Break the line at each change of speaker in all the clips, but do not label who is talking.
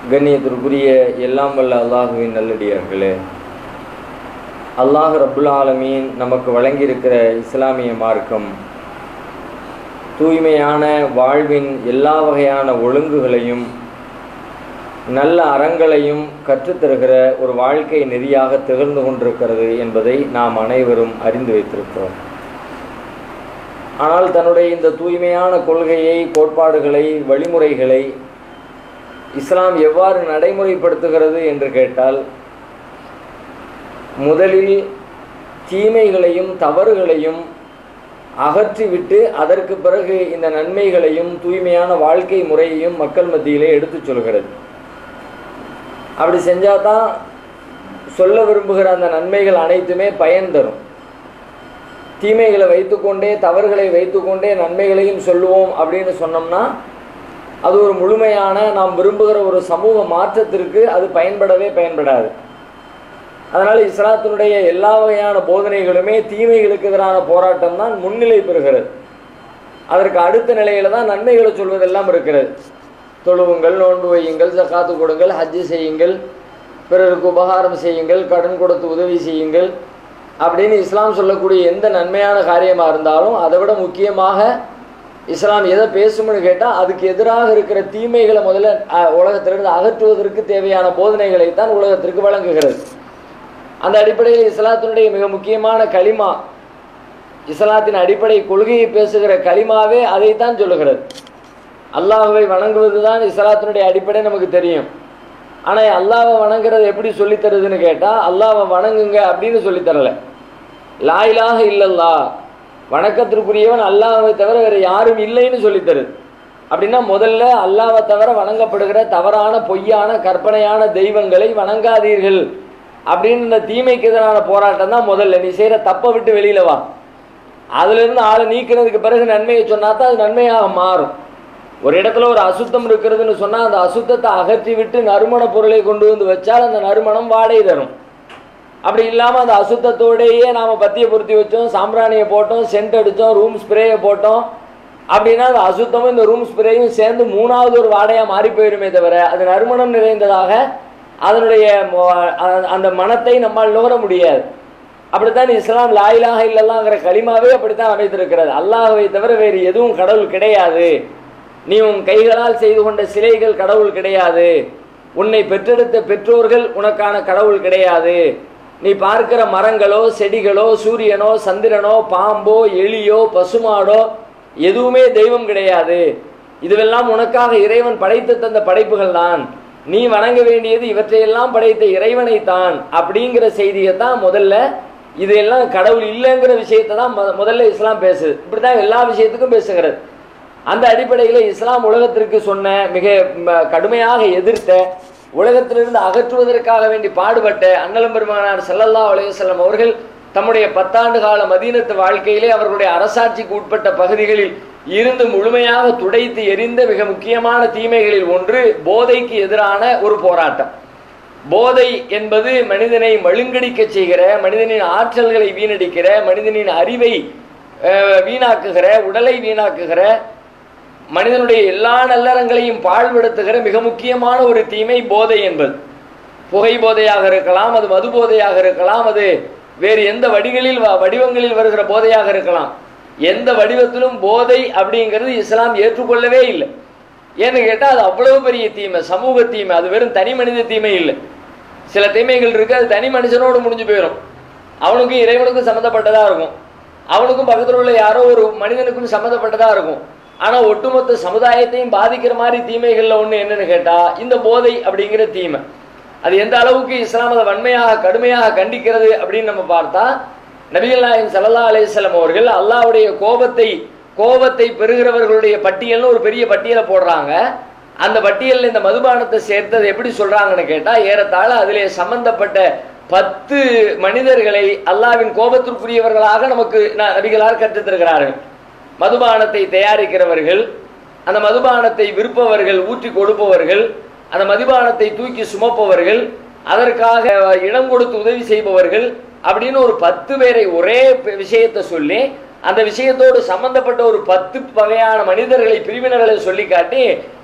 கண்ணியத்திற்குரிய எல்லாம் வல்ல அல்லாஹுவின் நல்லடியார்களே அல்லாஹ் ரப்புல் ஆலமீன் நமக்கு வழங்கியிருக்கிற இஸ்லாமிய மார்க்கம் தூய்மையான வாழ்வின் எல்லா வகையான ஒழுங்குகளையும் நல்ல அறங்களையும் கற்றுத்தருகிற ஒரு வாழ்க்கை நெறியாக திகழ்ந்து கொண்டிருக்கிறது என்பதை நாம் அனைவரும் அறிந்து வைத்திருக்கிறோம் ஆனால் தன்னுடைய இந்த தூய்மையான கொள்கையை கோட்பாடுகளை வழிமுறைகளை இஸ்லாம் எவ்வாறு நடைமுறைப்படுத்துகிறது என்று கேட்டால் முதலில் தீமைகளையும் தவறுகளையும் அகற்றிவிட்டு அதற்கு பிறகு இந்த நன்மைகளையும் தூய்மையான வாழ்க்கை முறையையும் மக்கள் மத்தியிலே எடுத்துச் சொல்கிறது அப்படி செஞ்சால் தான் சொல்ல விரும்புகிற அந்த நன்மைகள் அனைத்துமே பயன் தரும் தீமைகளை வைத்துக்கொண்டே தவறுகளை வைத்துக்கொண்டே நன்மைகளையும் சொல்லுவோம் அப்படின்னு சொன்னோம்னா அது ஒரு முழுமையான நாம் விரும்புகிற ஒரு சமூக மாற்றத்திற்கு அது பயன்படவே பயன்படாது அதனால் இஸ்லாத்தினுடைய எல்லா வகையான போதனைகளுமே தீமைகளுக்கு எதிரான போராட்டம் தான் முன்னிலை பெறுகிறது அதற்கு அடுத்த நிலையில தான் நன்மைகளை சொல்வதெல்லாம் இருக்கிறது தொழுவுங்கள் நோன்பு வையுங்கள் ஜக்காத்து கொடுங்கள் ஹஜ்ஜு செய்யுங்கள் பிறருக்கு உபகாரம் செய்யுங்கள் கடன் கொடுத்து உதவி செய்யுங்கள் அப்படின்னு இஸ்லாம் சொல்லக்கூடிய எந்த நன்மையான காரியமாக இருந்தாலும் அதை விட முக்கியமாக இஸ்லாம் எதை பேசும்னு கேட்டால் அதுக்கு எதிராக இருக்கிற தீமைகளை முதல்ல உலகத்திலிருந்து அகற்றுவதற்கு தேவையான போதனைகளை தான் உலகத்திற்கு வழங்குகிறது அந்த அடிப்படையில் இஸ்லாத்தினுடைய மிக முக்கியமான களிமா இஸ்லாத்தின் அடிப்படை கொள்கையை பேசுகிற களிமாவே அதைத்தான் சொல்லுகிறது அல்லாஹுவை வணங்குவது தான் இஸ்லாத்தினுடைய அடிப்படை நமக்கு தெரியும் ஆனால் அல்லாவை வணங்குறது எப்படி சொல்லித்தருதுன்னு கேட்டால் அல்லாவை வணங்குங்க அப்படின்னு சொல்லித்தரல லாயிலாக இல்லல்லா வணக்கத்திற்குரியவன் அல்லாஹை தவிர வேறு யாரும் இல்லைன்னு சொல்லித்தருது அப்படின்னா முதல்ல அல்லாவை தவிர வணங்கப்படுகிற தவறான பொய்யான கற்பனையான தெய்வங்களை வணங்காதீர்கள் அப்படின்னு இந்த தீமைக்கு எதிரான போராட்டம் தான் முதல்ல நீ செய்கிற தப்பை விட்டு வெளியில வா அதுலேருந்து ஆளை நீக்கிறதுக்கு பிறகு நன்மையை சொன்னா தான் அது நன்மையாக மாறும் ஒரு இடத்துல ஒரு அசுத்தம் இருக்கிறதுன்னு சொன்னால் அந்த அசுத்தத்தை அகற்றி விட்டு நறுமண பொருளை கொண்டு வந்து வச்சால் அந்த நறுமணம் வாடகை தரும் அப்படி இல்லாமல் அந்த அசுத்தத்தோடையே நாம் பத்தியை பொருத்தி வச்சோம் சாம்பிராணியை போட்டோம் சென்ட் அடித்தோம் ரூம் ஸ்ப்ரேயை போட்டோம் அப்படின்னா அந்த அசுத்தமும் இந்த ரூம் ஸ்ப்ரேயும் சேர்ந்து மூணாவது ஒரு வாடையாக மாறி போயிருமே தவிர அது நறுமணம் நிறைந்ததாக அதனுடைய அந்த மனத்தை நம்மால் நுகர முடியாது அப்படித்தான் இஸ்லாம் லாயிலாக இல்லல்லாங்கிற களிமாவே அப்படித்தான் அமைத்திருக்கிறது அல்லாஹவை தவிர வேறு எதுவும் கடவுள் கிடையாது நீ உன் கைகளால் செய்து கொண்ட சிலைகள் கடவுள் கிடையாது உன்னை பெற்றெடுத்த பெற்றோர்கள் உனக்கான கடவுள் கிடையாது நீ பார்க்கிற மரங்களோ செடிகளோ சூரியனோ சந்திரனோ பாம்போ எலியோ பசுமாடோ எதுவுமே தெய்வம் கிடையாது இதுவெல்லாம் உனக்காக இறைவன் படைத்து தந்த படைப்புகள் தான் நீ வணங்க வேண்டியது இவற்றையெல்லாம் படைத்த இறைவனை தான் அப்படிங்கிற செய்தியை தான் முதல்ல இதெல்லாம் கடவுள் இல்லைங்கிற விஷயத்தை தான் முதல்ல இஸ்லாம் பேசுது இப்படிதான் எல்லா விஷயத்துக்கும் பேசுகிறது அந்த அடிப்படையில் இஸ்லாம் உலகத்திற்கு சொன்ன மிக கடுமையாக எதிர்த்த உலகத்திலிருந்து அகற்றுவதற்காக வேண்டி பாடுபட்ட அண்ணலம் பெருமானார் செல்லல்லா அலையுசல்லம் அவர்கள் தம்முடைய பத்தாண்டு கால மதீனத்து வாழ்க்கையிலே அவர்களுடைய அரசாட்சிக்கு உட்பட்ட பகுதிகளில் இருந்து முழுமையாக துடைத்து எரிந்த மிக முக்கியமான தீமைகளில் ஒன்று போதைக்கு எதிரான ஒரு போராட்டம் போதை என்பது மனிதனை மழுங்கடிக்க செய்கிற மனிதனின் ஆற்றல்களை வீணடிக்கிற மனிதனின் அறிவை வீணாக்குகிற உடலை வீணாக்குகிற மனிதனுடைய எல்லா நல்லறங்களையும் பாழ்படுத்துகிற மிக முக்கியமான ஒரு தீமை போதை என்பது புகை போதையாக இருக்கலாம் அது மது போதையாக இருக்கலாம் அது வேறு எந்த வடிகளில் வடிவங்களில் வருகிற போதையாக இருக்கலாம் எந்த வடிவத்திலும் போதை அப்படிங்கிறது இஸ்லாம் ஏற்றுக்கொள்ளவே இல்லை ஏன்னு கேட்டால் அது அவ்வளவு பெரிய தீமை சமூக தீமை அது வெறும் தனி மனித தீமை இல்லை சில தீமைகள் இருக்கு அது தனி மனுஷனோடு முடிஞ்சு போயிடும் அவனுக்கும் இறைவனுக்கும் சம்மந்தப்பட்டதா இருக்கும் அவனுக்கும் பக்கத்தில் உள்ள யாரோ ஒரு மனிதனுக்கும் சம்மந்தப்பட்டதா இருக்கும் ஆனால் ஒட்டுமொத்த சமுதாயத்தையும் பாதிக்கிற மாதிரி தீமைகளில் ஒன்று என்னன்னு கேட்டால் இந்த போதை அப்படிங்கிற தீமை அது எந்த அளவுக்கு இஸ்லாம் அதை வன்மையாக கடுமையாக கண்டிக்கிறது அப்படின்னு நம்ம பார்த்தா நபிகள் நாயகம் சல்லா அலிஸ்லாம் அவர்கள் அல்லாவுடைய கோபத்தை கோபத்தை பெறுகிறவர்களுடைய பட்டியல்னு ஒரு பெரிய பட்டியலை போடுறாங்க அந்த பட்டியலில் இந்த மதுபானத்தை சேர்த்தது எப்படி சொல்றாங்கன்னு கேட்டால் ஏறத்தாழ அதிலே சம்பந்தப்பட்ட பத்து மனிதர்களை அல்லாவின் கோபத்திற்குரியவர்களாக நமக்கு நபிகளார் கற்றுத்தருகிறார்கள் மதுபானத்தை தயாரிக்கிறவர்கள் அந்த மதுபானத்தை விற்பவர்கள் ஊற்றி கொடுப்பவர்கள் அந்த மதுபானத்தை தூக்கி சுமப்பவர்கள் அதற்காக இடம் கொடுத்து உதவி செய்பவர்கள் அப்படின்னு ஒரு பத்து பேரை ஒரே விஷயத்தை சொல்லி அந்த விஷயத்தோடு சம்பந்தப்பட்ட ஒரு பத்து வகையான மனிதர்களை பிரிவினர்களை சொல்லி காட்டி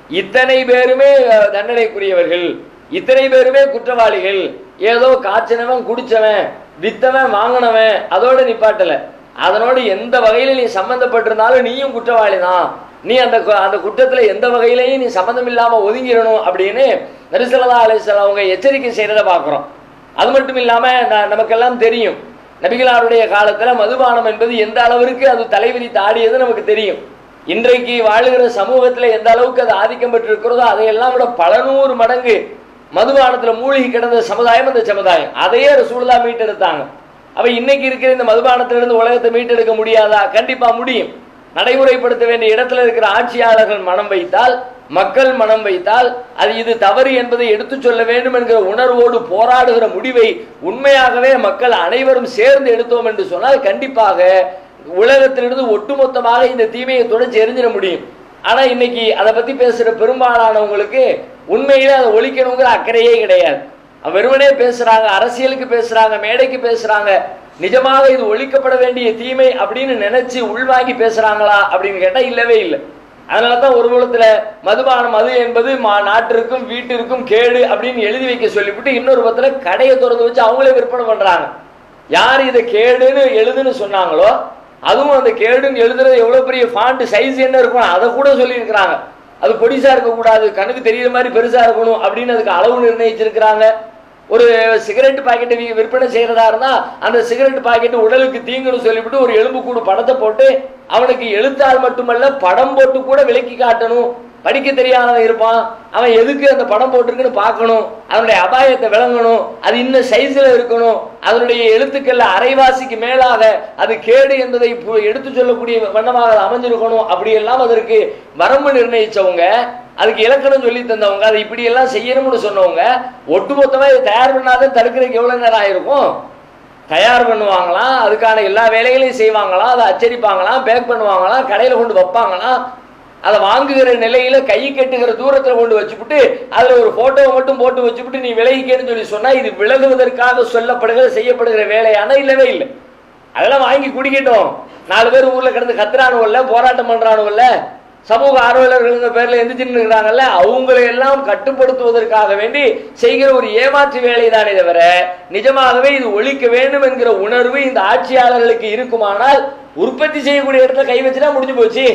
இத்தனை பேருமே அஹ், தண்டனைக்குரியவர்கள் இத்தனை பேருமே குற்றவாளிகள் ஏதோ காய்ச்சினவன் குடிச்சவன் வித்தவன் வாங்கினவன் அதோட நிப்பாட்டல அதனோடு எந்த வகையில நீ சம்பந்தப்பட்டிருந்தாலும் நீயும் குற்றவாளி தான் நீ அந்த கு- அந்த குற்றத்துல எந்த வகையிலையும் நீ சம்பந்தம் இல்லாம ஒதுங்கிடணும் அப்படின்னு நரிசல்லா அலிஸ்லாம் அவங்க எச்சரிக்கை செய்யறத பாக்குறோம் அது மட்டும் இல்லாம ந- நமக்கெல்லாம் தெரியும் நபிகளாருடைய காலத்துல மதுபானம் என்பது எந்த அளவிற்கு அது தலைவிரித்து ஆடியது நமக்கு தெரியும் இன்றைக்கு வாழுகிற சமூகத்துல எந்த அளவுக்கு அது ஆதிக்கம் பெற்றிருக்கிறதோ அதையெல்லாம் விட பல நூறு மடங்கு மதுபானத்துல மூழ்கி கிடந்த சமுதாயம் அந்த சமுதாயம் அதையே ரசூலுல்லா மீட்டெடுத்தாங்க அப்ப இன்னைக்கு இருக்கிற இந்த மதுபானத்திலிருந்து உலகத்தை மீட்டெடுக்க முடியாதா கண்டிப்பா முடியும் நடைமுறைப்படுத்த வேண்டிய இடத்துல இருக்கிற ஆட்சியாளர்கள் மனம் வைத்தால் மக்கள் மனம் வைத்தால் அது இது தவறு என்பதை எடுத்துச் சொல்ல வேண்டும் என்கிற உணர்வோடு போராடுகிற முடிவை உண்மையாகவே மக்கள் அனைவரும் சேர்ந்து எடுத்தோம் என்று சொன்னால் கண்டிப்பாக உலகத்திலிருந்து ஒட்டுமொத்தமாக இந்த தீமையை தொடர்ச்சி எரிஞ்சிட முடியும் ஆனா இன்னைக்கு அதை பத்தி பேசுற பெரும்பாலானவங்களுக்கு உண்மையிலே அதை ஒழிக்கணுங்கிற அக்கறையே கிடையாது வெறுமனே பேசுறாங்க அரசியலுக்கு பேசுறாங்க மேடைக்கு பேசுறாங்க நிஜமாக இது ஒழிக்கப்பட வேண்டிய தீமை அப்படின்னு நினைச்சு உள்வாங்கி பேசுறாங்களா அப்படின்னு கேட்டா இல்லவே இல்லை அதனால தான் ஒரு புலத்துல மதுபானம் மது என்பது மா நாட்டிற்கும் வீட்டிற்கும் கேடு அப்படின்னு எழுதி வைக்க சொல்லிவிட்டு இன்னொரு புறத்துல கடையை திறந்து வச்சு அவங்களே விற்பனை பண்றாங்க யார் இதை கேடுன்னு எழுதுன்னு சொன்னாங்களோ அதுவும் அந்த கேடுன்னு எழுதுறது எவ்வளவு பெரிய ஃபாண்ட் சைஸ் என்ன இருக்கும் அதை கூட சொல்லியிருக்கிறாங்க அது பொடிசா இருக்கக்கூடாது கண்ணுக்கு தெரியுற மாதிரி பெருசா இருக்கணும் அப்படின்னு அதுக்கு அளவு நிர்ணயிச்சிருக்கிறாங்க ஒரு சிகரெட் பாக்கெட்டை வி- விற்பனை செய்யறதா இருந்தா அந்த சிகரெட் பாக்கெட் உடலுக்கு தீங்குன்னு சொல்லிவிட்டு ஒரு எலும்புக்கூடு படத்தை போட்டு அவனுக்கு எழுத்தால் மட்டுமல்ல படம் போட்டு கூட விலக்கி காட்டணும் படிக்க தெரியாதவன் இருப்பான் அவன் எதுக்கு அந்த படம் போட்டிருக்குன்னு பார்க்கணும் அதனுடைய அபாயத்தை விளங்கணும் அது இன்னும் சைஸ்ல இருக்கணும் அதனுடைய எழுத்துக்கள்ல அரைவாசிக்கு மேலாக அது கேடு என்பதை பு- எடுத்து சொல்லக்கூடிய வண்ணமாக அது அமைஞ்சிருக்கணும் அப்படியெல்லாம் அதற்கு வரம்பு நிர்ணயிச்சவங்க அதுக்கு இலக்கணம் சொல்லி தந்தவங்க அதை இப்படி எல்லாம் செய்யணும்னு சொன்னவங்க ஒட்டுமொத்தமா இதை தயார் பண்ணாதான் தடுக்கிறதுக்கு எவ்வளவு நேரம் ஆயிருக்கும் தயார் பண்ணுவாங்களாம் அதுக்கான எல்லா வேலைகளையும் செய்வாங்களாம் அதை அச்சடிப்பாங்களாம் பேக் பண்ணுவாங்களாம் கடையில் கொண்டு வைப்பாங்களாம் அதை வாங்குகிற நிலையில கை கட்டுகிற தூரத்தில் கொண்டு வச்சுப்புட்டு அதுல ஒரு போட்டோவை மட்டும் போட்டு வச்சுப்புட்டு நீ விலகிக்கன்னு சொல்லி சொன்னா இது விலகுவதற்காக சொல்லப்படுகிற செய்யப்படுகிற வேலையான இல்லவே இல்லை அதெல்லாம் வாங்கி குடிக்கட்டும் நாலு பேர் ஊர்ல கிடந்து கத்துறானுவல்ல போராட்டம் பண்றானுவல்ல சமூக ஆர்வலர்கள் பேர்ல எந்திரிச்சுட்டு இருக்கிறாங்கல்ல அவங்களை எல்லாம் கட்டுப்படுத்துவதற்காக வேண்டி செய்கிற ஒரு ஏமாற்று வேலை தானே தவிர நிஜமாகவே இது ஒழிக்க வேண்டும் என்கிற உணர்வு இந்த ஆட்சியாளர்களுக்கு இருக்குமானால் உற்பத்தி செய்யக்கூடிய இடத்துல கை வச்சுட்டா முடிஞ்சு போச்சு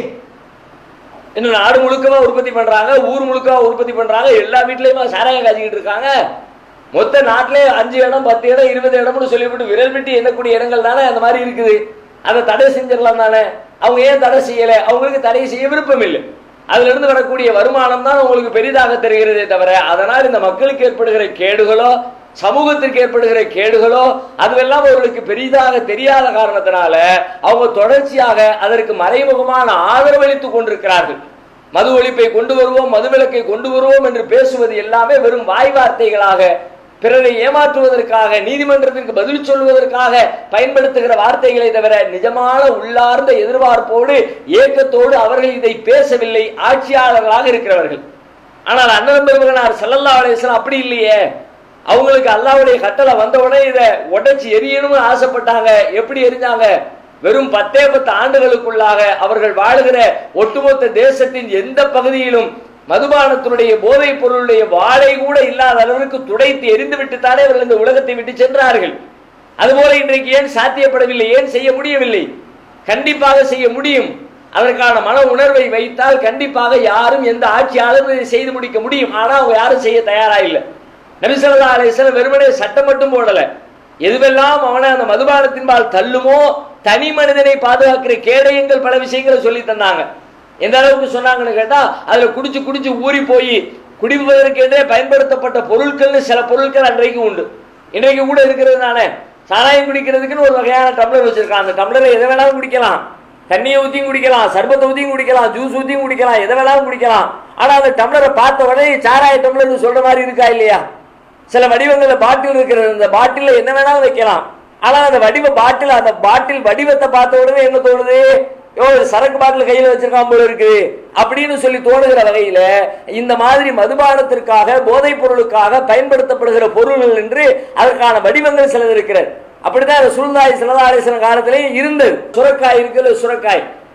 இன்னும் நாடு முழுக்கவா உற்பத்தி பண்றாங்க ஊர் முழுக்கவா உற்பத்தி பண்றாங்க எல்லா வீட்லயுமா சாராயம் காய்ச்சிக்கிட்டு இருக்காங்க மொத்த நாட்டிலே அஞ்சு இடம் பத்து இடம் இருபது இடம்னு சொல்லிவிட்டு விரல் விட்டு எண்ணக்கூடிய இடங்கள் தானே அந்த மாதிரி இருக்குது அதை தடை செஞ்சிடலாம் தானே அவங்க ஏன் தடை செய்யல அவங்களுக்கு தடை செய்ய விருப்பம் இல்லை அதுல இருந்து வரக்கூடிய வருமானம் தான் உங்களுக்கு பெரிதாக தெரிகிறதே தவிர அதனால் இந்த மக்களுக்கு ஏற்படுகிற கேடுகளோ சமூகத்திற்கு ஏற்படுகிற கேடுகளோ அதுவெல்லாம் அவர்களுக்கு பெரிதாக தெரியாத காரணத்தினால அவங்க தொடர்ச்சியாக அதற்கு மறைமுகமான ஆதரவளித்துக் கொண்டிருக்கிறார்கள் மது ஒழிப்பை கொண்டு வருவோம் மதுவிலக்கை கொண்டு வருவோம் என்று பேசுவது எல்லாமே வெறும் வாய் வார்த்தைகளாக பிறரை ஏமாற்றுவதற்காக நீதிமன்றத்திற்கு பதில் சொல்வதற்காக பயன்படுத்துகிற வார்த்தைகளை தவிர நிஜமான உள்ளார்ந்த எதிர்பார்ப்போடு ஏக்கத்தோடு அவர்கள் இதை பேசவில்லை ஆட்சியாளர்களாக இருக்கிறவர்கள் ஆனால் அண்ணன் பெருமகனார் ஸல்லல்லாஹு அலைஹி வஸல்லம் அப்படி இல்லையே அவங்களுக்கு அல்லாஹ்வுடைய கட்டளை வந்த உடனே இதை உடைச்சு எரியணும்னு ஆசைப்பட்டாங்க எப்படி எரிஞ்சாங்க வெறும் பத்தே பத்து ஆண்டுகளுக்குள்ளாக அவர்கள் வாழுகிற ஒட்டுமொத்த தேசத்தின் எந்த பகுதியிலும் மதுபானத்தினுடைய போதைப் பொருளுடைய வாளை கூட இல்லாத அளவிற்கு துடைத்து எரிந்து விட்டுத்தானே அவர்கள் இந்த உலகத்தை விட்டு சென்றார்கள் அதுபோல இன்றைக்கு ஏன் சாத்தியப்படவில்லை ஏன் செய்ய முடியவில்லை கண்டிப்பாக செய்ய முடியும் அதற்கான மன உணர்வை வைத்தால் கண்டிப்பாக யாரும் எந்த ஆட்சியாளரும் இதை செய்து முடிக்க முடியும் ஆனா அவங்க யாரும் செய்ய தயாரா இல்லை நபிசல்லா அலிஸ்லாம் வெறுமனே சட்டம் மட்டும் போடல எதுவெல்லாம் அவனை அந்த மதுபானத்தின்பால் தள்ளுமோ தனி மனிதனை பாதுகாக்கிற கேடயங்கள் பல விஷயங்களை சொல்லி தந்தாங்க எந்த அளவுக்கு சொன்னாங்கன்னு கேட்டா அதுல குடிச்சு குடிச்சு ஊறி போய் குடிப்பதற்கென்றே பயன்படுத்தப்பட்ட பொருட்கள்னு சில பொருட்கள் அன்றைக்கு உண்டு இன்றைக்கு கூட இருக்கிறது தானே சாராயம் குடிக்கிறதுக்குன்னு ஒரு வகையான டம்ளர் வச்சிருக்கான் அந்த டம்ளரை எதை வேணாலும் குடிக்கலாம் தண்ணியை ஊற்றியும் குடிக்கலாம் சர்பத்தை ஊற்றியும் குடிக்கலாம் ஜூஸ் ஊற்றியும் குடிக்கலாம் எதை வேணாலும் குடிக்கலாம் ஆனா அந்த டம்ளரை பார்த்த உடனே சாராய டம்ளர் சொல்ற மாதிரி இருக்கா இல்லையா சில வடிவங்கள்ல பாட்டில் இருக்கிறது அந்த பாட்டில்ல என்ன வேணாலும் வைக்கலாம் ஆனா அந்த வடிவ பாட்டில் அந்த பாட்டில் வடிவத்தை பார்த்த உடனே என்ன தோணுது யோ இது சரக்கு பாட்டில் கையில வச்சிருக்கான் போல இருக்கு அப்படின்னு சொல்லி தோணுகிற வகையில இந்த மாதிரி மதுபானத்திற்காக போதைப் பொருளுக்காக பயன்படுத்தப்படுகிற பொருள்கள் என்று அதற்கான வடிவங்கள் சிலது இருக்கிறது அப்படிதான் ரசூலுல்லாஹி ஸல்லல்லாஹு அலைஹி வஸல்லம் காலத்திலேயும் இருந்தது சுரக்காய் இருக்குல்ல சுரக்காய்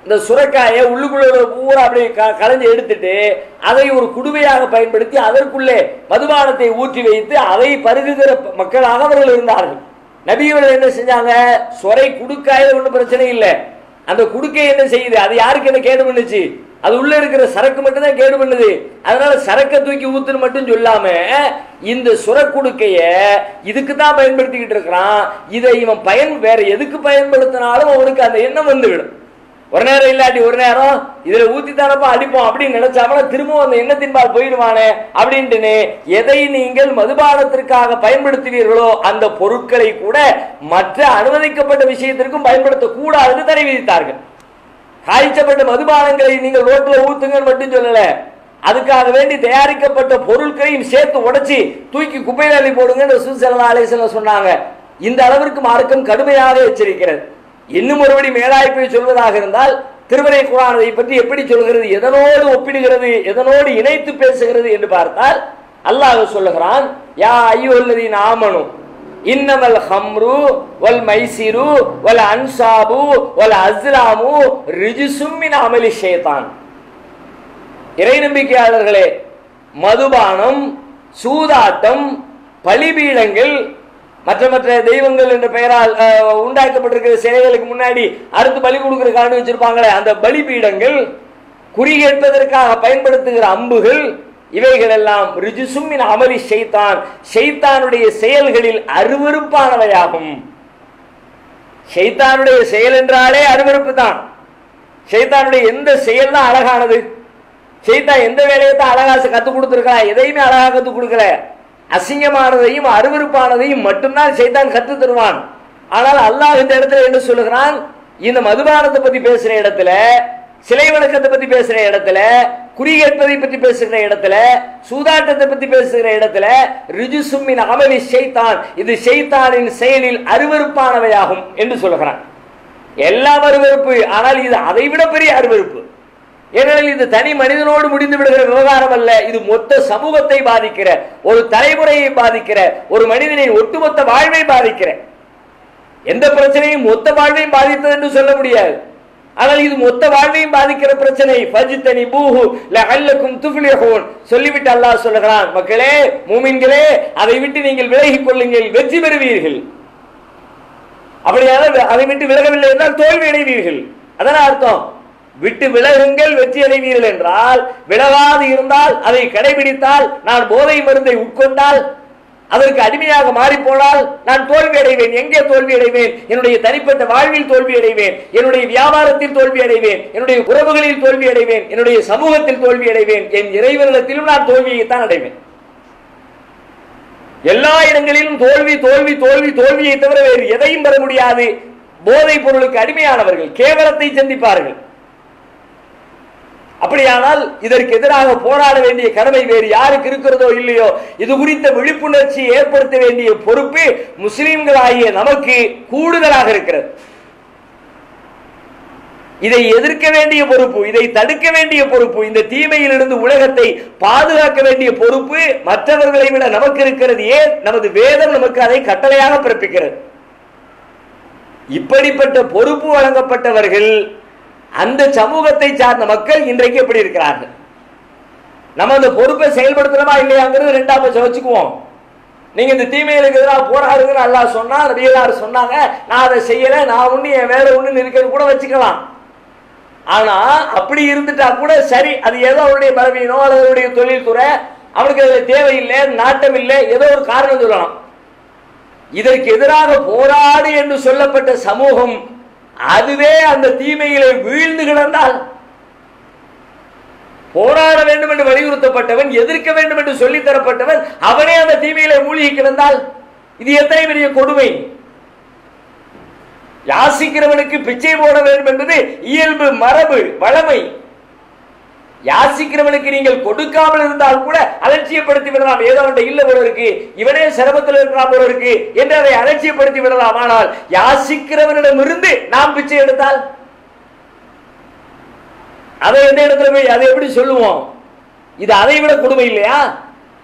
இந்த சுரைக்காயை உள்ளுக்குள்ள உள்ள பூரா அப்படியே க- களைஞ்சு எடுத்துட்டு அதை ஒரு குடுவையாக பயன்படுத்தி அதற்குள்ளே மதுபானத்தை ஊற்றி வைத்து அதை பருகுகிற மக்களாக அவர்கள் இருந்தார்கள் நபியவர்கள் என்ன செஞ்சாங்க சுரை குடுக்காயில ஒன்றும் பிரச்சனை இல்லை அந்த குடுக்கை என்ன செய்யுது அது யாருக்கு என்ன கேடு பண்ணுச்சு அது உள்ள இருக்கிற சரக்கு மட்டும் தான் கேடு பண்ணுது அதனால சரக்கை தூக்கி ஊத்துன்னு மட்டும் சொல்லாம இந்த சுரக்குடுக்கைய இதுக்கு தான் பயன்படுத்திக்கிட்டு இருக்கிறான் இதை இவன் பயன் வேற எதுக்கு பயன்படுத்தினாலும் அவனுக்கு அந்த எண்ணம் வந்துவிடும் ஒரு நேரம் இல்லாட்டி ஒரு நேரம் இதுல ஊத்தி தானப்பா அடிப்போம் அப்படின்னு நினைச்சாமல திரும்பவும் அந்த எண்ணத்தின்பால் போயிடுவானே அப்படின்ட்டுன்னு எதை நீங்கள் மதுபானத்திற்காக பயன்படுத்துவீர்களோ அந்த பொருட்களை கூட மற்ற அனுமதிக்கப்பட்ட விஷயத்திற்கும் பயன்படுத்த கூடாதுன்னு தடை விதித்தார்கள் காய்ச்சப்பட்ட மதுபானங்களை நீங்கள் ரோட்ல ஊத்துங்கன்னு மட்டும் சொல்லல அதுக்காக வேண்டி தயாரிக்கப்பட்ட பொருட்களையும் சேர்த்து உடைச்சி தூக்கி குப்பையில அள்ளி போடுங்கன்னு ரசூல் ஸல்லல்லாஹு அலைஹி வஸல்லம் சொன்னாங்க இந்த அளவிற்கு மார்க்கம் கடுமையாக எச்சரிக்கிறது இன்னும் ஒருபடி மேலாய் போய் சொல்வதாக இருந்தால் திருமறை குரான் இதை பற்றி எப்படி சொல்கிறது எதனோடு ஒப்பிடுகிறது எதனோடு இணைத்து பேசுகிறது என்று பார்த்தால் அல்லாஹ் சொல்லுகிறான் யா ஐயோல்லதீன் ஆமனு இன்னமல் ஹம்ரு வல் மைசிரு வல் அன்சாபு வல் அஸ்லாமு ரிஜிசும் மின் அமலி ஷைத்தான் இறை நம்பிக்கையாளர்களே மதுபானம் சூதாட்டம் பலிபீடங்கள் மற்ற மற்ற தெய்வங்கள் என்ற பெயரால் அஹ், உண்டாக்கப்பட்டிருக்கிற சிலைகளுக்கு முன்னாடி அறுத்து பலி கொடுக்கிற காரணம் வச்சிருப்பாங்களே அந்த பலிபீடங்கள் குறி கேட்பதற்காக பயன்படுத்துகிற அம்புகள் இவைகள் எல்லாம் ரிஜிசுமின் அமலி ஷைத்தான் ஷைத்தானுடைய செயல்களில் அருவருப்பானவையாகும் ஷைத்தானுடைய செயல் என்றாலே அருவருப்பு தான் ஷைத்தானுடைய எந்த செயல் தான் அழகானது ஷைத்தான் எந்த வேலையை தான் அழகா கத்து கொடுத்துருக்கலாம் எதையுமே அழகா கத்து கொடுக்கல அசிங்கமானதையும் அருவருப்பானதையும் மட்டும்தான் ஷைத்தான் கத்து தருவான் ஆனால் அல்லாஹ் இந்த இடத்துல என்ன சொல்லுகிறான் இந்த மதுபானத்தை பத்தி பேசுற இடத்துல சிலை வணக்கத்தை பத்தி பேசுற இடத்துல குறி கேட்பதை பத்தி பேசுகிற இடத்துல சூதாட்டத்தை பத்தி பேசுகிற இடத்துல ரிஜுசுமின் அமலி ஷைத்தான் இது ஷைத்தானின் செயலில் அருவருப்பானவையாகும் என்று சொல்லுகிறான் எல்லாம் அருவருப்பு ஆனால் இது அதை விட பெரிய அருவருப்பு ஏனெனில் இது தனி மனிதனோடு முடிந்து விடுகிற விவகாரம் அல்ல இது மொத்த சமூகத்தை பாதிக்கிற ஒரு தலைமுறையை பாதிக்கிற ஒரு மனிதனின் ஒட்டுமொத்த வாழ்வை பாதிக்கிற எந்த பிரச்சனையும் மொத்த வாழ்வையும் பாதித்தது என்று சொல்ல முடியாது ஆனால் இது மொத்த வாழ்வையும் பாதிக்கிற பிரச்சனை ஃபஜ்தனி பூஹு லஅல்லக்கும் துஃப்லிஹூன் சொல்லிவிட்டு அல்லாஹ் சொல்லுகிறான் மக்களே மூமின்களே அதை விட்டு நீங்கள் விலகிக் கொள்ளுங்கள் வெற்றி பெறுவீர்கள் அப்படியானால் அதை விட்டு விலகவில்லை என்றால் தோல்வி அடைவீர்கள் அதான அர்த்தம் விட்டு விலகுங்கள் வெற்றி அடைவீர்கள் என்றால் விலகாது இருந்தால் அதை கடைபிடித்தால் நான் போதை மருந்தை உட்கொண்டால் அதற்கு அடிமையாக மாறி போனால் நான் தோல்வி அடைவேன் எங்கே தோல்வி அடைவேன் என்னுடைய தனிப்பட்ட வாழ்வில் தோல்வி அடைவேன் என்னுடைய வியாபாரத்தில் தோல்வி அடைவேன் என்னுடைய உறவுகளில் தோல்வி அடைவேன் என்னுடைய சமூகத்தில் தோல்வி அடைவேன் என் இறைவனிடத்திலும் நான் தோல்வியைத்தான் அடைவேன் எல்லா இடங்களிலும் தோல்வி தோல்வி தோல்வி தோல்வியை தவிர வேறு எதையும் பெற முடியாது போதைப் பொருளுக்கு அடிமையானவர்கள் கேவலத்தை சந்திப்பார்கள் அப்படியானால் இதற்கு எதிராக போராட வேண்டிய கடமை வேறு யாருக்கு இருக்கிறதோ இல்லையோ இது குறித்த விழிப்புணர்ச்சி ஏற்படுத்த வேண்டிய பொறுப்பு முஸ்லிம்களாகிய நமக்கு கூடுதலாக இருக்கிறது இதை எதிர்க்க வேண்டிய பொறுப்பு இதை தடுக்க வேண்டிய பொறுப்பு இந்த தீமையிலிருந்து உலகத்தை பாதுகாக்க வேண்டிய பொறுப்பு மற்றவர்களை விட நமக்கு இருக்கிறது ஏன் நமது வேதம் நமக்கு அதை கட்டளையாக பிறப்பிக்கிறது இப்படிப்பட்ட பொறுப்பு வழங்கப்பட்டவர்கள் அந்த சமூகத்தை சார்ந்த மக்கள் இன்றைக்கு எப்படி இருக்கிறார்கள் நம்ம அந்த பொறுப்பை செயல்படுத்துறோமா இல்லையாங்கிறது ரெண்டாம் பட்சம் வச்சுக்குவோம் நீங்க இந்த தீமைகளுக்கு எதிராக போராடுங்கன்னு அல்லாஹ் சொன்னா நபியலார் சொன்னாங்க நான் அதை செய்யல நான் ஒண்ணு என் வேற ஒண்ணு இருக்கிறது கூட வச்சுக்கலாம் ஆனா அப்படி இருந்துட்டா கூட சரி அது ஏதோ அவருடைய பலவீனம் அல்லது அவருடைய தொழில்துறை அவனுக்கு அதுல தேவையில்லை நாட்டம் இல்லை ஏதோ ஒரு காரணம் சொல்லலாம் இதற்கு எதிராக போராடு என்று சொல்லப்பட்ட சமூகம் அதுவே அந்த தீமையிலே வீழ்ந்து கிடந்தால் போராட வேண்டும் என்று வலியுறுத்தப்பட்டவன் எதிர்க்க வேண்டும் என்று சொல்லித் தரப்பட்டவன் அவனே அந்த தீமையிலே மூழ்கி கிடந்தால் இது எத்தனை பெரிய கொடுமை யாசிக்கிறவனுக்கு பிச்சை போட வேண்டும் என்பது இயல்பு மரபு வளமை யாசிக்கிறவனுக்கு நீங்கள் கொடுக்காமல் இருந்தால் கூட அலட்சியப்படுத்தி விடலாம் ஏதோ அவன் இல்ல போல இருக்கு இவனே சிரமத்தில் இருக்கிறான் போல இருக்கு என்று அதை அலட்சியப்படுத்தி விடலாம் ஆனால் யாசிக்கிறவனிடமிருந்து நாம் பிச்சை எடுத்தால் அதை எந்த இடத்துல போய் அதை எப்படி சொல்லுவோம் இது அதை விட கொடுமை இல்லையா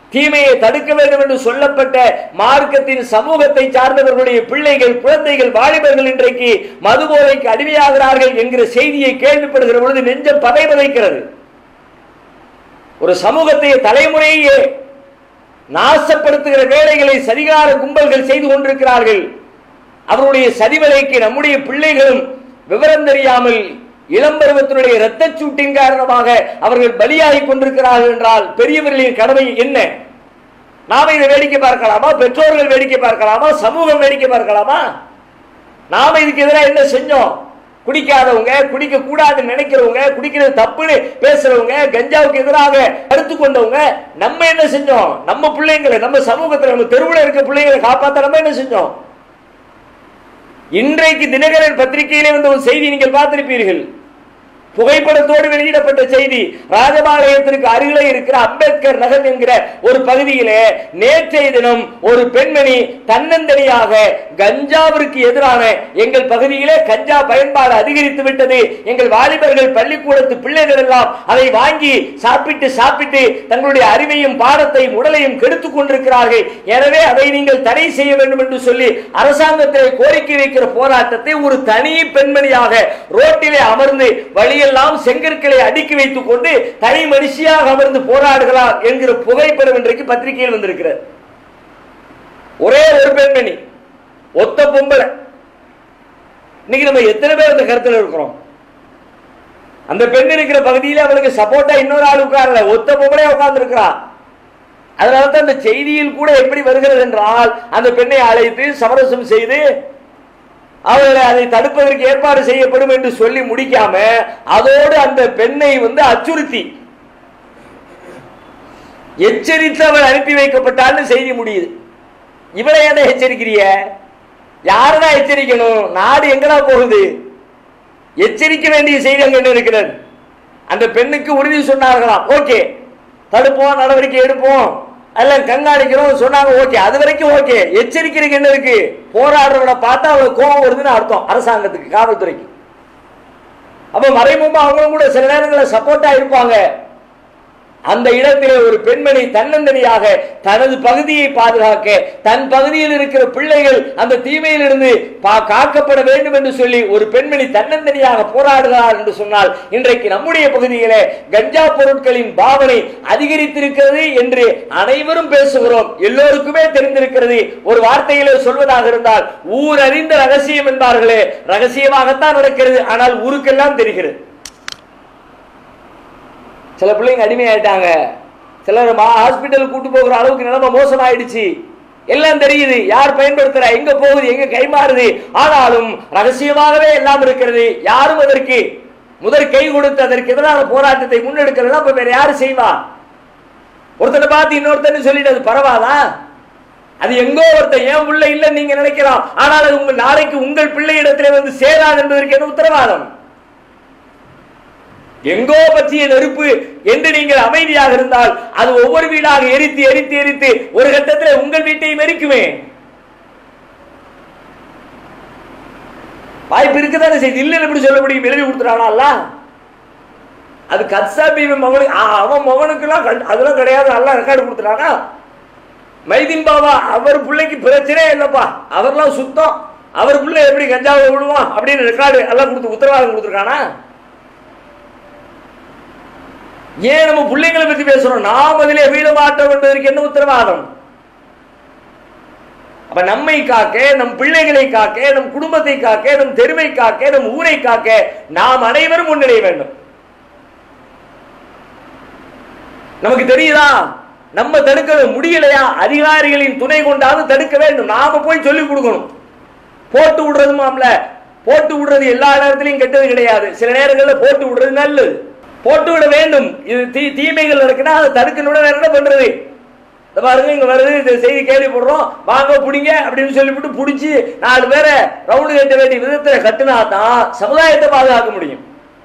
தீமையை தடுக்க வேண்டும் என்று சொல்லப்பட்ட மார்க்கத்தின் சமூகத்தை சார்ந்தவர்களுடைய பிள்ளைகள் குழந்தைகள் வாலிபர்கள் இன்றைக்கு மதுபோதைக்கு அடிமையாகிறார்கள் என்கிற செய்தியை கேள்விப்படுகிற பொழுது நெஞ்சம் பதை பதைக்கிறது ஒரு சமூகத்தை தலைமுறையே நாசப்படுத்துகிற வேலைகளை சரிகார கும்பல்கள் செய்து கொண்டிருக்கிறார்கள் அவருடைய சதிவலைக்கு நம்முடைய பிள்ளைகளும் விவரம் தெரியாமல் இளம்பருவத்தினுடைய இரத்தச் சூட்டின் காரணமாக அவர்கள் பலியாகி கொண்டிருக்கிறார்கள் என்றால் பெரியவர்களின் கடமை என்ன நாம இதை வேடிக்கை பார்க்கலாமா பெற்றோர்கள் வேடிக்கை பார்க்கலாமா சமூகம் வேடிக்கை பார்க்கலாமா நாம இதுக்கு எதிராக என்ன செஞ்சோம் குடிக்காதவங்க குடிக்க கூடாதுன்னு நினைக்கிறவங்க குடிக்கிறது தப்புன்னு பேசுறவங்க கஞ்சாவுக்கு எதிராக கருத்து கொண்டவங்க நம்ம என்ன செஞ்சோம் நம்ம பிள்ளைங்களை நம்ம சமூகத்தில் நம்ம தெருவில் இருக்க பிள்ளைங்களை காப்பாற்ற நம்ம என்ன செஞ்சோம் இன்றைக்கு தினகரன் பத்திரிகையிலே வந்த ஒரு செய்தி நீங்கள் பார்த்திருப்பீர்கள் புகைப்படத்தோடு வெளியிடப்பட்ட செய்தி ராஜபாளையத்திற்கு அருகிலே இருக்கிற அம்பேத்கர் நகர் என்கிற ஒரு பகுதியிலே நேற்றைய தினம் ஒரு பெண்மணி தன்னந்தனியாக கஞ்சாவிற்கு எதிரான எங்கள் பகுதியிலே கஞ்சா பயன்பாடு அதிகரித்து விட்டது எங்கள் வாலிபர்கள் பள்ளிக்கூடத்து பிள்ளைகள் எல்லாம் அதை வாங்கி சாப்பிட்டு சாப்பிட்டு தங்களுடைய அறிவையும் பாடத்தையும் உடலையும் கெடுத்துக் கொண்டிருக்கிறார்கள் எனவே அதை நீங்கள் தடை செய்ய வேண்டும் என்று சொல்லி அரசாங்கத்திலே கோரிக்கை வைக்கிற போராட்டத்தை ஒரு தனி பெண்மணியாக ரோட்டிலே அமர்ந்து வழியெல்லாம் செங்கற்களை அடுக்கி வைத்துக் கொண்டு தனி மனுஷியாக அமர்ந்து போராடுகிறார் என்கிற புகைப்படம் இன்றைக்கு பத்திரிகையில் வந்திருக்கிறது ஒரே ஒரு பெண்மணி ஒத்த பொம்பளை இன்னைக்கு நம்ம எத்தனை பேர் அந்த கருத்துல இருக்கிறோம் அந்த பெண் இருக்கிற பகுதியில அவளுக்கு சப்போர்ட்டா இன்னொரு ஆள் உட்காரல ஒத்த பொம்பளையா உட்கார்ந்து இருக்கிறா அதனால தான் அந்த செய்தியில் கூட எப்படி வருகிறது என்றால் அந்த பெண்ணை அழைத்து சமரசம் செய்து அவர்களை அதை தடுப்பதற்கு ஏற்பாடு செய்யப்படும் என்று சொல்லி முடிக்காம அதோடு அந்த பெண்ணை வந்து அச்சுறுத்தி எச்சரித்து அவள் அனுப்பி வைக்கப்பட்டான்னு செய்தி முடியுது இவளை என்ன எச்சரிக்கிறிய யாரதான் எச்சரிக்கணும் நாடு எங்கடா போகுது எச்சரிக்க வேண்டிய செய்தி அங்க என்ன இருக்கிறது அந்த பெண்ணுக்கு உறுதி சொன்னார்களாம் ஓகே தடுப்போம் நடவடிக்கை எடுப்போம் எல்லாம் கண்காணிக்கிறோம் சொன்னாங்க ஓகே அது வரைக்கும் ஓகே எச்சரிக்கிறதுக்கு என்ன இருக்கு போராடுறவனை பார்த்தா அவளுக்கு கோபம் வருதுன்னு அர்த்தம் அரசாங்கத்துக்கு காவல்துறைக்கு அப்ப மறைமுகமா அவங்களும் கூட சில நேரங்களில் சப்போர்ட்டா இருப்பாங்க அந்த இடத்திலே ஒரு பெண்மணி தன்னந்தனியாக தனது பகுதியை பாதுகாக்க தன் பகுதியில் இருக்கிற பிள்ளைகள் அந்த தீமையிலிருந்து பா- காக்கப்பட வேண்டும் என்று சொல்லி ஒரு பெண்மணி தன்னந்தனியாக போராடுகிறார் என்று சொன்னால் இன்றைக்கு நம்முடைய பகுதியிலே கஞ்சா பொருட்களின் பாவனை அதிகரித்திருக்கிறது என்று அனைவரும் பேசுகிறோம் எல்லோருக்குமே தெரிந்திருக்கிறது ஒரு வார்த்தையிலே சொல்வதாக இருந்தால் ஊர் அறிந்த ரகசியம் என்பார்களே ரகசியமாகத்தான் நடக்கிறது ஆனால் ஊருக்கெல்லாம் தெரிகிறது சில பிள்ளைங்க அடிமையாயிட்டாங்க சிலர் மா ஹாஸ்பிட்டல் கூட்டு போகிற அளவுக்கு நிலைமை மோசமாயிடுச்சு எல்லாம் தெரியுது யார் பயன்படுத்துறா எங்க போகுது எங்க கைமாறுது ஆனாலும் ரகசியமாகவே எல்லாம் இருக்கிறது யாரும் அதற்கு முதற் கை கொடுத்து அதற்கு எதிரான போராட்டத்தை முன்னெடுக்கிறதா இப்ப வேற யாரு செய்வா ஒருத்தனை பார்த்து இன்னொருத்தன்னு சொல்லிட்டு அது பரவாதா அது எங்கோ ஒருத்தன் ஏன் பிள்ளை இல்லைன்னு நீங்க நினைக்கலாம் ஆனால் அது உங்கள் நாளைக்கு உங்கள் பிள்ளை இடத்திலே வந்து சேராது என்பதற்கு என்ன உத்தரவாதம் எங்கோ பற்றிய நெருப்பு என்று நீங்கள் அமைதியாக இருந்தால் அது ஒவ்வொரு வீடாக எரித்து எரித்து எரித்து ஒரு கட்டத்தில் உங்கள் வீட்டையும் எரிக்குமே வாய்ப்பு இருக்குதானே செய்து இல்லைன்னு எப்படி சொல்ல முடியும் எழுதி கொடுத்துறானால அது கத்சாபி மகனுக்கு ஆ, அவன் மகனுக்கெல்லாம் கண்- அதெல்லாம் கிடையாது நல்லா ரெக்கார்டு கொடுத்துறானா மைதீன் பாபா அவர் பிள்ளைக்கு பிரச்சனையே இல்லப்பா அவர்லாம் சுத்தம் அவர் பிள்ளை எப்படி கஞ்சாவை விடுவான் அப்படின்னு ரெக்கார்டு எல்லாம் கொடுத்து உத்தரவாதம் கொடுத்துருக்கானா ஏன் நம்ம பிள்ளைங்களை பத்தி பேசுறோம் நாம் அதிலே வீழ மாட்டோம் என்பதற்கு என்ன உத்தரவாதம் அப்ப நம்மை காக்க நம் பிள்ளைகளை காக்க நம் குடும்பத்தை காக்க நம் தெருவை காக்க நம் ஊரை காக்க நாம் அனைவரும் முன்னிலைய வேண்டும் நமக்கு தெரியுதா நம்ம தடுக்க முடியலையா அதிகாரிகளின் துணை கொண்டாவது தடுக்க வேண்டும் நாம போய் சொல்லி கொடுக்கணும் போட்டு விடுறதுமாம்ல போட்டு விடுறது எல்லா நேரத்திலையும் கெட்டது கிடையாது சில நேரங்களில் போட்டு விடுறது நல்லது போட்டு விட வேண்டும் இது தீ தீமைகள் இருக்குன்னா அதை தடுக்கணும்னா வேற என்ன பண்றது இந்த பாருங்க இங்க வருது இந்த செய்தி கேள்விப்படுறோம் வாங்க புடிங்க அப்படின்னு சொல்லிவிட்டு புடிச்சு நாலு பேரை ரவுண்டு கட்ட வேண்டிய விதத்துல கட்டினா தான் சமுதாயத்தை பாதுகாக்க முடியும்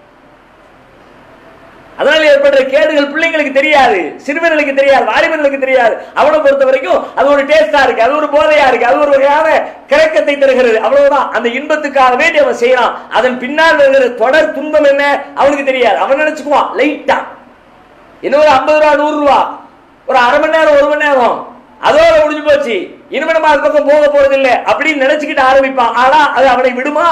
அதனால ஏற்படுற கேடுகள் பிள்ளைங்களுக்கு தெரியாது சிறுவர்களுக்கு தெரியாது வாலிபர்களுக்கு தெரியாது அவனை பொறுத்த வரைக்கும் அது ஒரு டேஸ்டா இருக்கு அது ஒரு போதையா இருக்கு அது ஒரு வகையான கிழக்கத்தை தருகிறது அவ்வளவுதான் அந்த இன்பத்துக்காக வேண்டி அவன் செய்யறான் அதன் பின்னால் வருகிற தொடர் துன்பம் என்ன அவனுக்கு தெரியாது அவன் நினைச்சுக்குவான் லைட்டா இன்னொரு ஐம்பது ரூபா நூறு ரூபா
ஒரு அரை மணி நேரம் ஒரு மணி நேரம் அதோட முடிஞ்சு போச்சு இனிமே நம்ம அது பக்கம் போக போறது இல்லை அப்படின்னு நினைச்சுக்கிட்டு ஆரம்பிப்பான் ஆனா அது அவனை விடுமா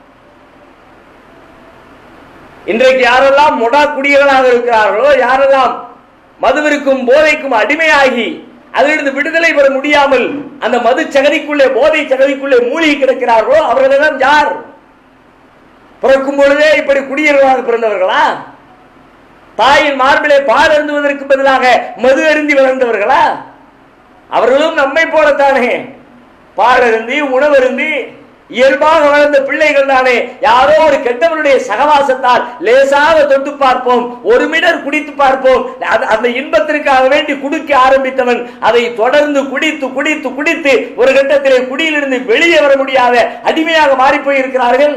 இன்றைக்கு யாரெல்லாம் மொடா குடியவர்களாக இருக்கிறார்களோ யாரெல்லாம் மதுவிற்கும் போதைக்கும் அடிமையாகி அதிலிருந்து விடுதலை பெற முடியாமல் அந்த மது சகதிக்குள்ளே போதை சகதிக்குள்ளே மூழ்கி கிடக்கிறார்களோ அவர்களெல்லாம் யார் பிறக்கும் பொழுதே இப்படி குடியவர்களாக பிறந்தவர்களா தாயின் மார்பிலே பால் அருந்துவதற்கு பதிலாக மது அருந்தி வளர்ந்தவர்களா அவர்களும் நம்மை போலத்தானே பால் அருந்தி உணவு அருந்தி இயல்பாக வளர்ந்த பிள்ளைகள் தானே யாரோ ஒரு கெட்டவனுடைய சகவாசத்தால் லேசாக தொட்டு பார்ப்போம் ஒரு மிடர் குடித்து பார்ப்போம் அது- அந்த இன்பத்திற்காக வேண்டி குடிக்க ஆரம்பித்தவன் அதை தொடர்ந்து குடித்து குடித்து குடித்து ஒரு கட்டத்திலே குடியிலிருந்து வெளியே வர முடியாத அடிமையாக மாறி போயிருக்கிறார்கள்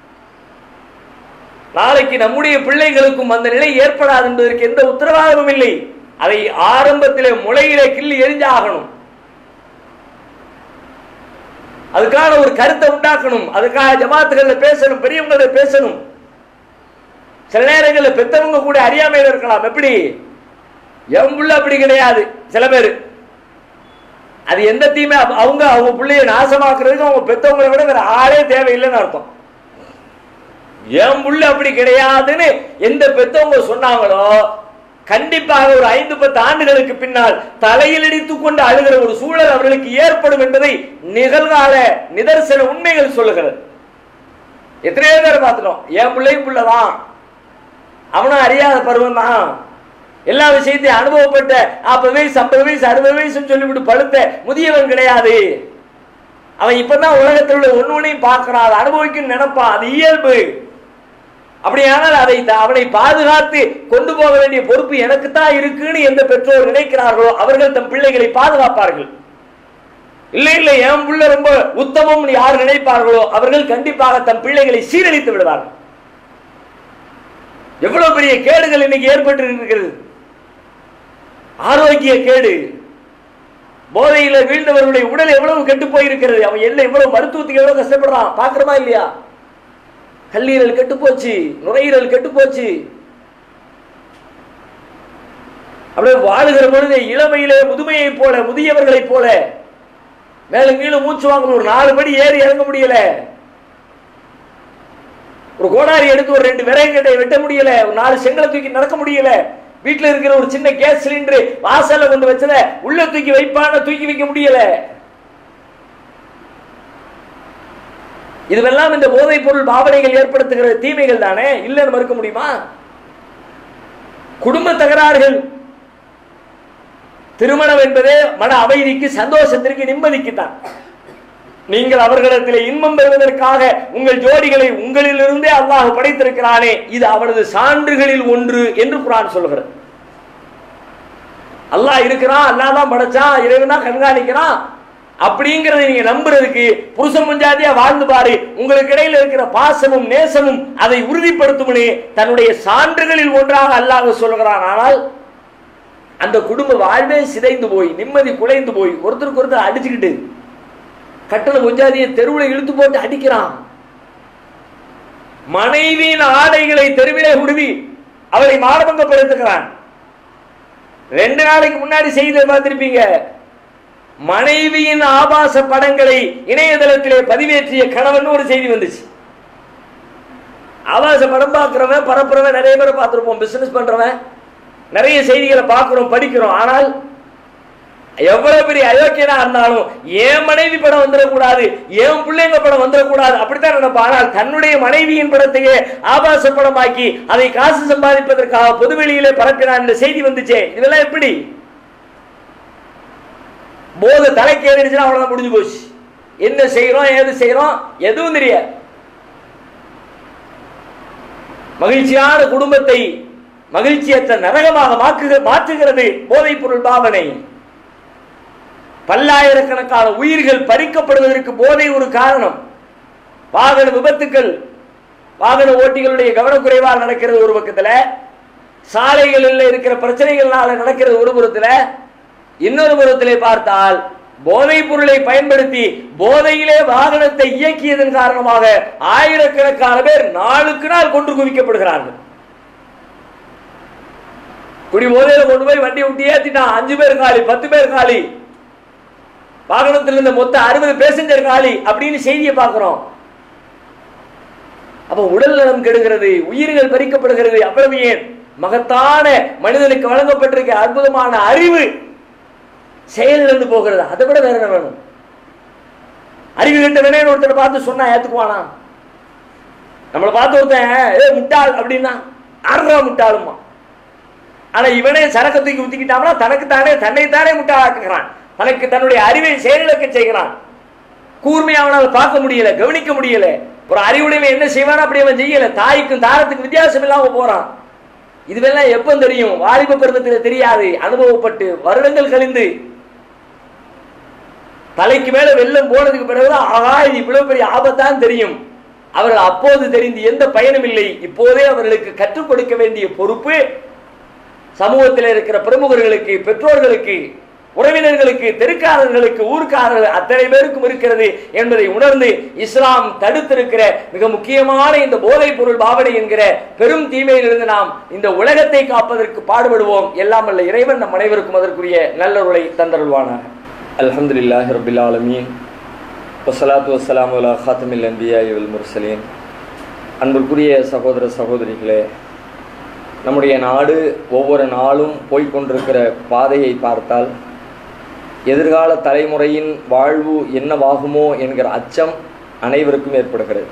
நாளைக்கு நம்முடைய பிள்ளைகளுக்கும் அந்த நிலை ஏற்படாது என்பதற்கு எந்த உத்தரவாதமும் இல்லை அதை ஆரம்பத்திலே முளையிலே கிள்ளி எரிஞ்சாகணும் அதுக்கான ஒரு கருத்தை உண்டாக்கணும் அதுக்காக ஜமாத்துகள்ல பேசணும் பெரியவங்கள பேசணும் சில நேரங்களில் பெத்தவங்க கூட அறியாமையில் இருக்கலாம் எப்படி என் புள்ள அப்படி கிடையாது சில பேர் அது எந்த தீமை அவ- அவங்க அவங்க பிள்ளைய நாசமாக்குறதுக்கு அவங்க பெத்தவங்களை விட வேற ஆளே தேவையில்லைன்னு அர்த்தம் என் புள்ள அப்படி கிடையாதுன்னு எந்த பெத்தவங்க சொன்னாங்களோ கண்டிப்பாக ஒரு ஐந்து பத்து ஆண்டுகளுக்கு பின்னால் தலையில் இடித்துக் கொண்டு அழுகிற ஒரு சூழல் அவர்களுக்கு ஏற்படும் என்பதை நிகழ்கால நிதர்சன உண்மைகள் சொல்லுகிறது எத்தனையோ பேர் பார்த்துட்டோம் என் பிள்ளையும் புள்ளதான் அவனும் அறியாத பருவம் தான் எல்லா விஷயத்தையும் அனுபவப்பட்ட நாற்பது வயசு ஐம்பது வயசு அறுபது வயசுன்னு சொல்லிவிட்டு பழுத்த முதியவன் கிடையாது அவன் இப்பதான் உலகத்தில் உள்ள ஒண்ணு ஒன்னையும் பார்க்கிறான் அதை அனுபவிக்கணும்னு நினைப்பான் அது இயல்பு அப்படியானால் அதை த- அவனை பாதுகாத்து கொண்டு போக வேண்டிய பொறுப்பு எனக்கு தான் இருக்குன்னு எந்த பெற்றோர் நினைக்கிறார்களோ அவர்கள் தம் பிள்ளைகளை பாதுகாப்பார்கள் இல்லை இல்லை என் பிள்ளை ரொம்ப உத்தமம் யார் நினைப்பார்களோ அவர்கள் கண்டிப்பாக தம் பிள்ளைகளை சீரழித்து விடுவார்கள் எவ்வளவு பெரிய கேடுகள் இன்னைக்கு ஏற்பட்டு இருக்கிறது ஆரோக்கிய கேடு போதையில வீழ்ந்தவர்களுடைய உடல் எவ்வளவு கெட்டு போயிருக்கிறது அவன் என்ன எவ்வளவு மருத்துவத்துக்கு எவ்வளவு கஷ்டப்படுறான் பாக்குறமா இல்லையா கல்லீரல் கெட்டு போச்சு நுரையீரல் கெட்டு போச்சு அப்படியே வாழுகிற பொழுது இளமையிலே முதுமையை போல முதியவர்களைப் போல மேலும் கீழும் மூச்சு வாங்கணும் ஒரு நாலு படி ஏறி இறங்க முடியல ஒரு கோடாரி எடுத்து ஒரு ரெண்டு விறகுகட்டை வெட்ட முடியல ஒரு நாலு செங்கலை தூக்கி நடக்க முடியல வீட்டுல இருக்கிற ஒரு சின்ன கேஸ் சிலிண்டர் வாசல்ல கொண்டு வச்சத உள்ள தூக்கி வைப்பான தூக்கி வைக்க முடியல இதுவெல்லாம் இந்த போதைப் பொருள் பாவனைகள் ஏற்படுத்துகிற தீமைகள் தானே இல்லைன்னு மறுக்க முடியுமா குடும்ப தகராறுகள் திருமணம் என்பதே மன அமைதிக்கு சந்தோஷத்திற்கு நிம்மதிக்கு தான் நீங்கள் அவர்களிடத்திலே இன்பம் பெறுவதற்காக உங்கள் ஜோடிகளை உங்களிலிருந்தே அல்லாஹ் படைத்திருக்கிறானே இது அவனது சான்றுகளில் ஒன்று என்று குரான் சொல்கிறது அல்லாஹ் இருக்கிறான் அல்லாஹ் தான் படைச்சான் இறைவன் தான் கண்காணிக்கிறான் அப்படிங்கறத நீங்க நம்புறதுக்கு புருஷன் முஞ்சாதியா வாழ்ந்து பாரு உங்களுக்கு இடையில இருக்கிற பாசமும் நேசமும் அதை உறுதிப்படுத்தும்னு தன்னுடைய சான்றுகளில் ஒன்றாக அல்லாஹ் சொல்கிறான் ஆனால் அந்த குடும்ப வாழ்வே சிதைந்து போய் நிம்மதி குலைந்து போய் ஒருத்தருக்கு ஒருத்தர் அடிச்சுக்கிட்டு கட்டளை முஞ்சாதியை தெருவில் இழுத்து போட்டு அடிக்கிறான் மனைவியின் ஆடைகளை தெருவிலே உடுவி அவரை மானபங்கப்படுத்துகிறான் ரெண்டு நாளைக்கு முன்னாடி செய்தி பார்த்திருப்பீங்க மனைவியின் ஆபாச படங்களை இணையதளத்திலே பதிவேற்றிய கணவன் ஒரு செய்தி வந்துச்சு ஆபாச படம் பார்க்கிறவன் பரப்புறவன் நிறைய பேரை பார்த்திருப்போம் பிசினஸ் பண்றவன் நிறைய செய்திகளை பார்க்கிறோம் படிக்கிறோம் ஆனால் எவ்வளவு பெரிய அயோக்கியனா இருந்தாலும் என் மனைவி படம் வந்துடக்கூடாது என் பிள்ளைங்க படம் வந்துடக்கூடாது அப்படித்தான் நினைப்பான் ஆனால் தன்னுடைய மனைவியின் படத்தையே ஆபாச படமாக்கி அதை காசு சம்பாதிப்பதற்காக பொதுவெளியிலே பரப்பினான் என்ற செய்தி வந்துச்சே இதெல்லாம் எப்படி போதை தலைக்கு ஏறிடுச்சுன்னா அவ்வளவுதான் முடிஞ்சு போச்சு என்ன செய்யறோம் ஏது செய்யறோம் எதுவும் தெரியாது மகிழ்ச்சியான குடும்பத்தை மகிழ்ச்சியற்ற நரகமாக மாக்குக மாற்றுகிறது போதைப் பொருள் பாவனை பல்லாயிரக்கணக்கான உயிர்கள் பறிக்கப்படுவதற்கு போதை ஒரு காரணம் வாகன விபத்துக்கள் வாகன ஓட்டிகளுடைய கவனக்குறைவால் நடக்கிறது ஒரு பக்கத்துல சாலைகளில் இருக்கிற பிரச்சனைகள்னால நடக்கிறது ஒரு புறத்துல இன்னொரு புறத்திலே பார்த்தால் போதைப் பொருளை பயன்படுத்தி போதையிலே வாகனத்தை இயக்கியதன் காரணமாக ஆயிரக்கணக்கான பேர் நாளுக்கு நாள் கொன்று குவிக்கப்படுகிறார்கள் குடி போதையில கொண்டு போய் வண்டி விட்டு ஏத்திட்டான் அஞ்சு பேர் காலி பத்து பேர் காலி வாகனத்தில் இருந்த மொத்தம் அறுபது பேசஞ்சர் காலி அப்படின்னு செய்தியை பார்க்கிறோம் அப்ப உடல் நலம் கெடுகிறது உயிர்கள் பறிக்கப்படுகிறது அவ்வளவு ஏன் மகத்தான மனிதனுக்கு வழங்கப்பட்டிருக்க அற்புதமான அறிவு செயலிழந்து போகிறது அதை விட வேற என்ன வேணும் அறிவு கட்ட வேணே ஒருத்தரை பார்த்து சொன்னா ஏத்துக்குவானா நம்மளை பார்த்து ஒருத்தன் ஏ முட்டாள் அப்படின்னா அறா முட்டாளுமா ஆனா இவனே சரக்கு தூக்கி ஊத்திக்கிட்டான்னா தனக்கு தானே தன்னை தானே முட்டாளாக்குகிறான் தனக்கு தன்னுடைய அறிவை செயலிழக்க செய்கிறான் கூர்மையா அவனால் பார்க்க முடியல கவனிக்க முடியல ஒரு அறிவுடைமை என்ன செய்வான் அப்படி அவன் செய்யல தாய்க்கும் தாரத்துக்கும் வித்தியாசம் இல்லாம போறான் இதுவெல்லாம் எப்ப தெரியும் வாலிப பருவத்தில் தெரியாது அனுபவப்பட்டு வருடங்கள் கழிந்து தலைக்கு மேல வெள்ளம் போனதுக்கு பிறகுதான் ஆகா இது இவ்வளவு பெரிய ஆபத்தான் தெரியும் அவர்கள் அப்போது தெரிந்து எந்த பயனும் இல்லை இப்போதே அவர்களுக்கு கற்றுக் கொடுக்க வேண்டிய பொறுப்பு சமூகத்தில் இருக்கிற பிரமுகர்களுக்கு பெற்றோர்களுக்கு உறவினர்களுக்கு தெருக்காரர்களுக்கு ஊர்க்காரர்கள் அத்தனை பேருக்கும் இருக்கிறது என்பதை உணர்ந்து இஸ்லாம் தடுத்திருக்கிற மிக முக்கியமான இந்த போதைப் பொருள் பாவனை என்கிற பெரும் தீமையிலிருந்து நாம் இந்த உலகத்தை காப்பதற்கு பாடுபடுவோம் எல்லாம் அல்ல இறைவன் நம் அனைவருக்கும் அதற்குரிய நல்லொருளை தந்தருள்வானாக அல்ஹம்துலில்லாஹி ரபில் ஆலமீன் வசலாத்து வசலாம் அலா ஹாத்தமில் அன்பியா இவல் முர்சலீன் அன்பிற்குரிய சகோதர சகோதரிகளே நம்முடைய நாடு ஒவ்வொரு நாளும் போய்கொண்டிருக்கிற பாதையை பார்த்தால் எதிர்கால தலைமுறையின் வாழ்வு என்னவாகுமோ என்கிற அச்சம் அனைவருக்கும் ஏற்படுகிறது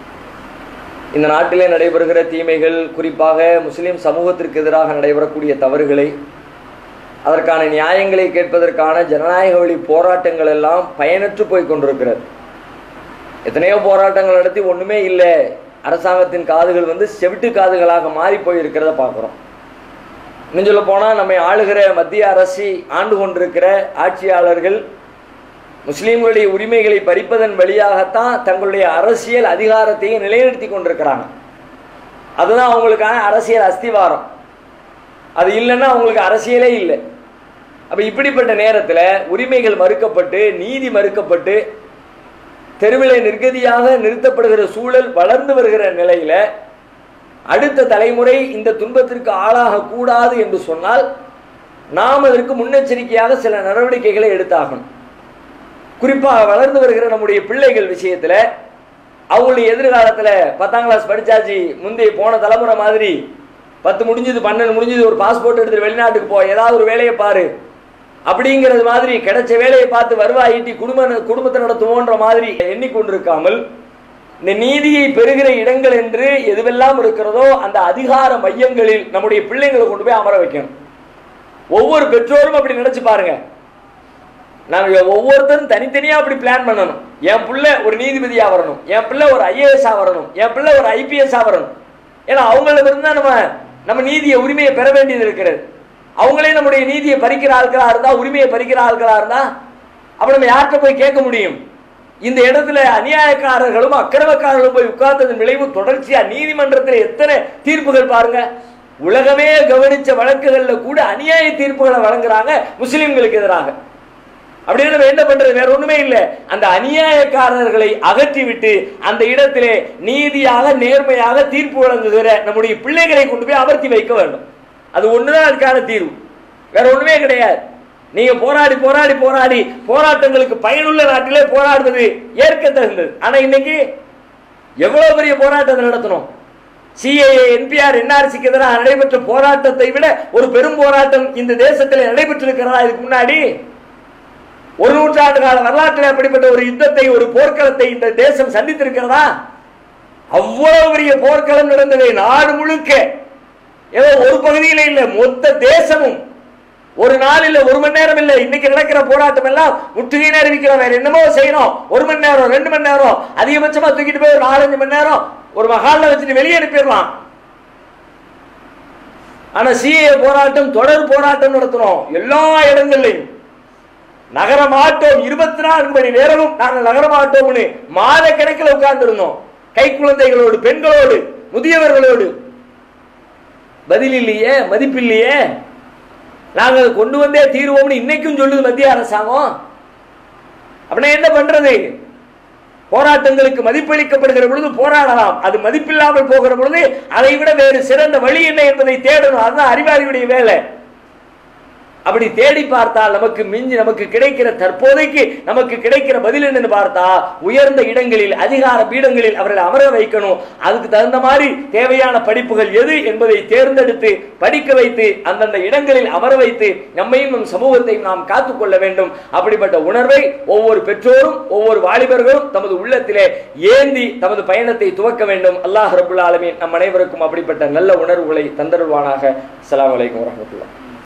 இந்த நாட்டிலே நடைபெறுகிற தீமைகள் குறிப்பாக முஸ்லிம் சமூகத்திற்கு எதிராக நடைபெறக்கூடிய தவறுகளை அதற்கான நியாயங்களை கேட்பதற்கான ஜனநாயக வழி போராட்டங்கள் எல்லாம் பயனற்று போய் கொண்டிருக்கிறது எத்தனையோ போராட்டங்கள் நடத்தி ஒன்றுமே இல்லை அரசாங்கத்தின் காதுகள் வந்து செவிட்டு காதுகளாக மாறி போய் இருக்கிறத பார்க்குறோம் இன்னும் சொல்ல போனால் நம்மை ஆளுகிற மத்திய அரசி ஆண்டு கொண்டிருக்கிற ஆட்சியாளர்கள் முஸ்லீம்களுடைய உரிமைகளை பறிப்பதன் வழியாகத்தான் தங்களுடைய அரசியல் அதிகாரத்தையும் நிலைநிறுத்தி கொண்டிருக்கிறாங்க அதுதான் அவங்களுக்கான அரசியல் அஸ்திவாரம் அது இல்லைன்னா அவங்களுக்கு அரசியலே இல்லை அப்ப இப்படிப்பட்ட நேரத்தில் உரிமைகள் மறுக்கப்பட்டு நீதி மறுக்கப்பட்டு தெருவிலை நிர்கதியாக நிறுத்தப்படுகிற சூழல் வளர்ந்து வருகிற நிலையில அடுத்த தலைமுறை இந்த துன்பத்திற்கு ஆளாக கூடாது என்று சொன்னால் நாம் அதற்கு முன்னெச்சரிக்கையாக சில நடவடிக்கைகளை எடுத்தாகணும் குறிப்பாக வளர்ந்து வருகிற நம்முடைய பிள்ளைகள் விஷயத்துல அவங்களுடைய எதிர்காலத்துல பத்தாம் கிளாஸ் படிச்சாச்சு முந்தைய போன தலைமுறை மாதிரி பத்து முடிஞ்சது பன்னெண்டு முடிஞ்சது ஒரு பாஸ்போர்ட் எடுத்து வெளிநாட்டுக்கு போ ஏதாவது ஒரு வேலையை பாரு அப்படிங்கிறது மாதிரி கிடைச்ச வேலையை பார்த்து வருவாய் ஈட்டி குடும்ப குடும்பத்தை நடத்துவோன்ற மாதிரி எண்ணிக்கொண்டிருக்காமல் இந்த நீதியை பெறுகிற இடங்கள் என்று எதுவெல்லாம் இருக்கிறதோ அந்த அதிகார மையங்களில் நம்முடைய பிள்ளைங்களை கொண்டு போய் அமர வைக்கணும் ஒவ்வொரு பெற்றோரும் அப்படி நினைச்சு பாருங்க நாங்க ஒவ்வொருத்தரும் தனித்தனியா அப்படி பிளான் பண்ணணும் என் பிள்ளை ஒரு நீதிபதியா வரணும் என் பிள்ளை ஒரு ஐஏஎஸ் வரணும் என் பிள்ளை ஒரு ஐபிஎஸ் வரணும் ஏன்னா அவங்கள இருந்தா நம்ம நம்ம நீதியை உரிமையை பெற வேண்டியது இருக்கிறது அவங்களே நம்முடைய நீதியை பறிக்கிற ஆட்களா இருந்தா உரிமையை பறிக்கிற ஆட்களா இருந்தா அப்ப நம்ம யார்கிட்ட போய் கேட்க முடியும் இந்த இடத்துல அநியாயக்காரர்களும் அக்கிரமக்காரர்களும் போய் உட்கார்ந்ததன் விளைவு தொடர்ச்சியா நீதிமன்றத்தில் எத்தனை தீர்ப்புகள் பாருங்க உலகமே கவனிச்ச வழக்குகள்ல கூட அநியாய தீர்ப்புகளை வழங்குறாங்க முஸ்லிம்களுக்கு எதிராக அப்படின்னு நம்ம என்ன பண்றது வேற ஒண்ணுமே இல்லை அந்த அநியாயக்காரர்களை அகற்றிவிட்டு அந்த இடத்திலே நீதியாக நேர்மையாக தீர்ப்பு வழங்குகிற நம்முடைய பிள்ளைகளை கொண்டு போய் அமர்த்தி வைக்க வேண்டும் அது ஒண்ணுதான் அதுக்கான தீர்வு வேற ஒண்ணுமே கிடையாது நீங்க போராடி போராடி போராடி போராட்டங்களுக்கு பயனுள்ள நாட்டிலே போராடுவது ஏற்க தகுந்தது ஆனா இன்னைக்கு எவ்வளவு பெரிய போராட்டத்தை நடத்தணும் சிஏஏ என்பிஆர் என்ஆர்சிக்கு எதிராக நடைபெற்ற போராட்டத்தை விட ஒரு பெரும் போராட்டம் இந்த தேசத்தில் நடைபெற்றிருக்கிறதா இதுக்கு முன்னாடி ஒரு நூற்றாண்டு கால வரலாற்றில் அப்படிப்பட்ட ஒரு யுத்தத்தை ஒரு போர்க்களத்தை இந்த தேசம் சந்தித்திருக்கிறதா அவ்வளவு பெரிய போர்க்களம் நடந்தது நாடு முழுக்க ஏதோ ஒரு பகுதியில இல்ல மொத்த தேசமும் ஒரு நாள் இல்ல ஒரு மணி நேரம் இல்ல இன்னைக்கு நடக்கிற போராட்டம் எல்லாம் முற்றுகை அறிவிக்கிறோம் வேற என்னமோ செய்யணும் ஒரு மணி நேரம் ரெண்டு மணி நேரம் அதிகபட்சமா தூக்கிட்டு போய் ஒரு நாலஞ்சு மணி நேரம் ஒரு மகால்ல வச்சுட்டு வெளியே அனுப்பிடலாம் ஆனா சிஏ போராட்டம் தொடர் போராட்டம் நடத்துறோம் எல்லா இடங்கள்லையும் நகர மாட்டோம் இருபத்தி நான்கு மணி நேரமும் நாங்கள் நகர மாட்டோம்னு மாத கணக்கில் உட்கார்ந்து இருந்தோம் கை குழந்தைகளோடு பெண்களோடு முதியவர்களோடு பதில் இல்லையே மதிப்பு இல்லையே நாங்கள் கொண்டு வந்தே தீர்வோம்னு இன்னைக்கும் சொல்லுது மத்திய அரசாங்கம் அப்படின்னா என்ன பண்றது போராட்டங்களுக்கு மதிப்பளிக்கப்படுகிற பொழுது போராடலாம் அது மதிப்பில்லாமல் போகிற பொழுது அதை விட வேறு சிறந்த வழி என்ன என்பதை தேடணும் அதுதான் அறிவாளியுடைய வேலை அப்படி தேடி பார்த்தால் நமக்கு மிஞ்சி நமக்கு கிடைக்கிற தற்போதைக்கு நமக்கு கிடைக்கிற பதில் என்னன்னு பார்த்தா உயர்ந்த இடங்களில் அதிகார பீடங்களில் அவர்களை அமர வைக்கணும் அதுக்கு தகுந்த மாதிரி தேவையான படிப்புகள் எது என்பதை தேர்ந்தெடுத்து படிக்க வைத்து அந்தந்த இடங்களில் அமர வைத்து நம்மையும் நம் சமூகத்தையும் நாம் காத்துக்கொள்ள வேண்டும் அப்படிப்பட்ட உணர்வை ஒவ்வொரு பெற்றோரும் ஒவ்வொரு வாலிபர்களும் தமது உள்ளத்திலே ஏந்தி தமது பயணத்தை துவக்க வேண்டும் அல்லாஹ் ரபுல் ஆலமீன் நம் அனைவருக்கும் அப்படிப்பட்ட நல்ல உணர்வுகளை தந்தருவானாக அஸ்ஸலாமு அலைக்கும் வரஹ்மத்துல்லாஹ்